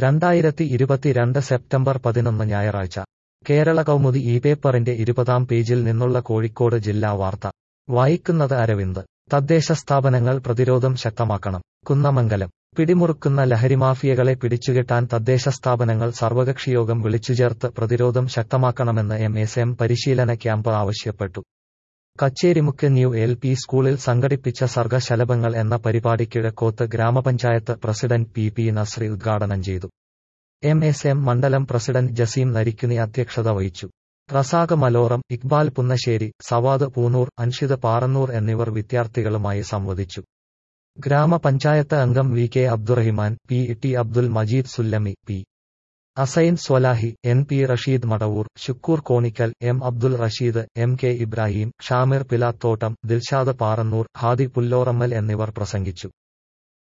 രണ്ടായിരത്തി ഇരുപത്തിരണ്ട് സെപ്റ്റംബർ പതിനൊന്ന് ഞായറാഴ്ച കേരള കൗമുദി ഈ പേപ്പറിന്റെ ഇരുപതാം പേജിൽ നിന്നുള്ള കോഴിക്കോട് ജില്ലാ വാർത്ത വായിക്കുന്നത് അരവിന്ദ് തദ്ദേശ സ്ഥാപനങ്ങൾ പ്രതിരോധം ശക്തമാക്കണം കുന്നമംഗലം പിടിമുറുക്കുന്ന ലഹരിമാഫിയകളെ പിടിച്ചുകെട്ടാൻ തദ്ദേശ സ്ഥാപനങ്ങൾ സർവകക്ഷിയോഗം വിളിച്ചുചേർത്ത് പ്രതിരോധം ശക്തമാക്കണമെന്ന് എം എസ് എം പരിശീലന ക്യാമ്പ് ആവശ്യപ്പെട്ടു കച്ചേരിമുക്ക് ന്യൂ എൽ പി സ്കൂളിൽ സംഘടിപ്പിച്ച സർഗശലഭങ്ങൾ എന്ന പരിപാടി കിഴക്കോത്ത് ഗ്രാമപഞ്ചായത്ത് പ്രസിഡന്റ് പി പി നസ്രി ഉദ്ഘാടനം ചെയ്തു എം എസ് എം മണ്ഡലം പ്രസിഡന്റ് ജസീം നരിക്കുനി അധ്യക്ഷത വഹിച്ചു റസാഖ് മലോറം ഇക്ബാൽ പുന്നശ്ശേരി സവാദ് പൂനൂർ അൻഷിദ് പാറന്നൂർ എന്നിവർ വിദ്യാർത്ഥികളുമായി സംവദിച്ചു ഗ്രാമപഞ്ചായത്ത് അംഗം V K Abdurahiman P T Abdul Majeed Sullami P Asain Swalahi N P Rasheed Madavoor Shukkur Konikkal M Abdul Rasheed M K Ibrahim Shamir Pilathottam Dilshad Parannur Hadi Pulloremmal എന്നിവർ പ്രസംഗിച്ചു